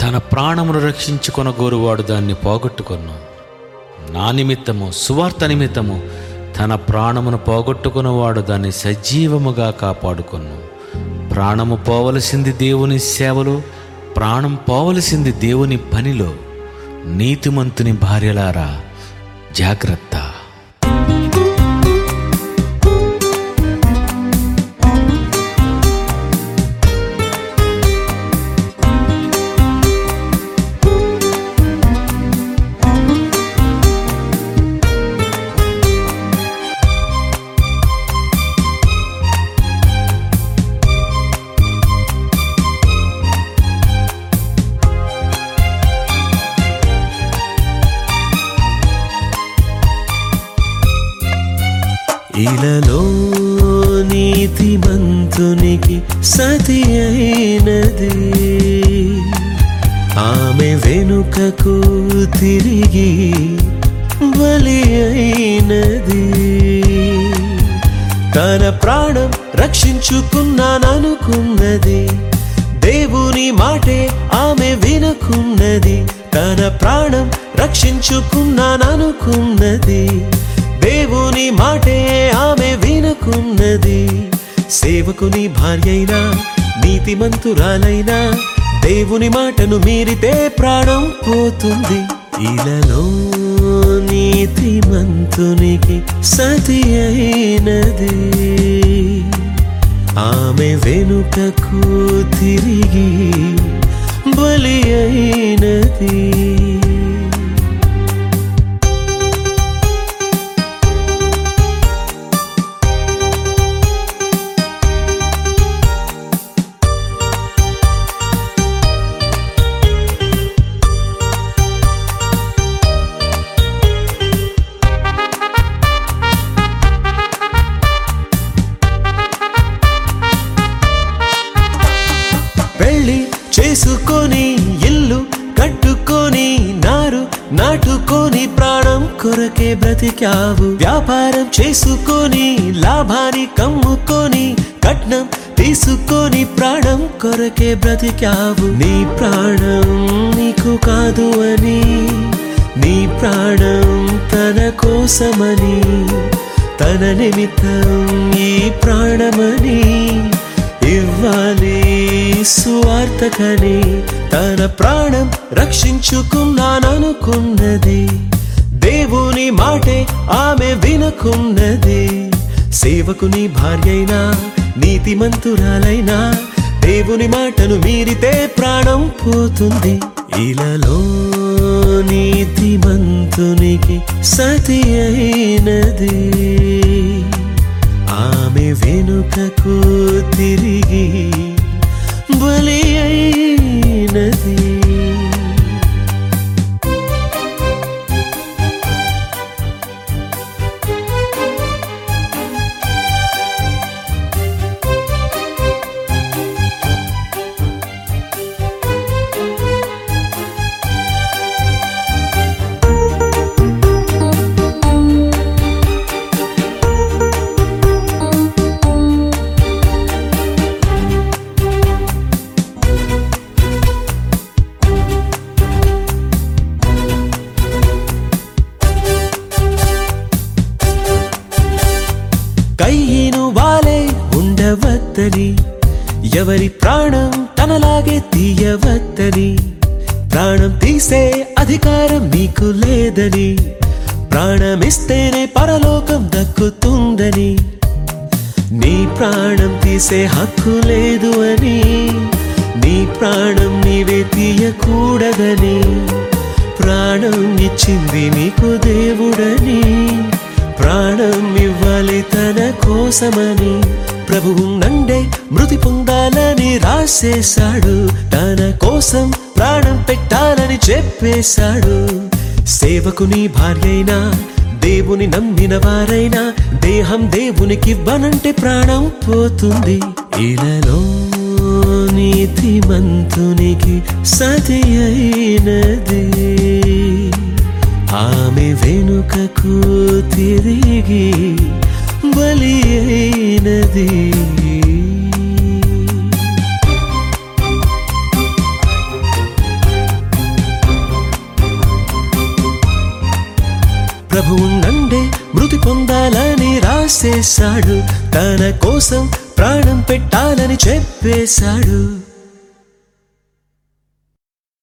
తన ప్రాణమును రక్షించుకొన గోరువాడు దాన్ని పోగొట్టుకొను నా నిమిత్తము సువార్త నిమిత్తము తన ప్రాణమును పోగొట్టుకున్నవాడు దాన్ని సజీవముగా కాపాడుకొను ప్రాణము పోవలసింది దేవుని సేవలో ప్రాణం పోవలసింది దేవుని పనిలో నీతిమంతుని భార్యలారా జాగ్రత్త ఇలలో నీతిమంతునికి సతి అయినది ఆమె వెనుకకు తిరిగి బలి అయినది తన ప్రాణం రక్షించుకున్నాననుకున్నది దేవుని మాటే ఆమె వినకున్నది తన ప్రాణం రక్షించుకున్నాననుకున్నది దేవుని మాటే ఆమె వినకున్నది సేవకుని భార్యైనా నీతిమంతురాలైనా దేవుని మాటను మీరితే ప్రాణం పోతుంది ఇలలో నీతిమంతునికి సతి అయినది ఆమె వెనుకకు తిరిగి బలి అయినది పెళ్లి చేసుకొని ఇల్లు కట్టుకొని నారు నాటుకొని ప్రాణం కొరకే బ్రతికావు వ్యాపారం చేసుకొని లాభాన్ని కమ్ముకొని కట్నం తీసుకొని ప్రాణం కొరకే బ్రతికావు నీ ప్రాణం నీకు కాదు అని నీ ప్రాణం తన కోసమని తన నిమిత్తం ఈ ప్రాణమని ఇవ్వాలి సువార్తకని తన ప్రాణం రక్షించుకున్నాననుకున్నది దేవుని మాటే ఆమె వినకున్నది సేవకుని భార్యైనా నీతిమంతురాలైనా దేవుని మాటను మీరితే ప్రాణం పోతుంది ఇలలో నీతిమంతునికి సతి అయినది ఆమె వెనుకకు తిరిగి బలి అయినది కయ్యిను వాలే ఉండవద్దని ఎవరి ప్రాణం తనలాగే తీయవద్దని ప్రాణం తీసే అధికారం నీకు లేదని ప్రాణమిస్తేనే పరలోకం దక్కుతుందని నీ ప్రాణం తీసే హక్కు లేదు అని నీ ప్రాణం నీవే తీయకూడదని ప్రాణం ఇచ్చింది నీకు దేవుడని ప్రాణం ఇవ్వాలి తన కోసమని ప్రభువు నండే మృతి పొందాలని రాసేశాడు తన కోసం ప్రాణం పెట్టాలని చెప్పేశాడు సేవకుని భార్యైనా దేవుని నమ్మిన వారైనా దేహం దేవునికి ఇవ్వనంటే ప్రాణం పోతుంది ఇలలో నీతిమంతునికి సతి అయినది ఆమె వెనుకకు తిరిగి బలి అయినది ప్రభువు నండే మృతి పొందాలని రాసేశాడు తన కోసం ప్రాణం పెట్టాలని చెప్పేశాడు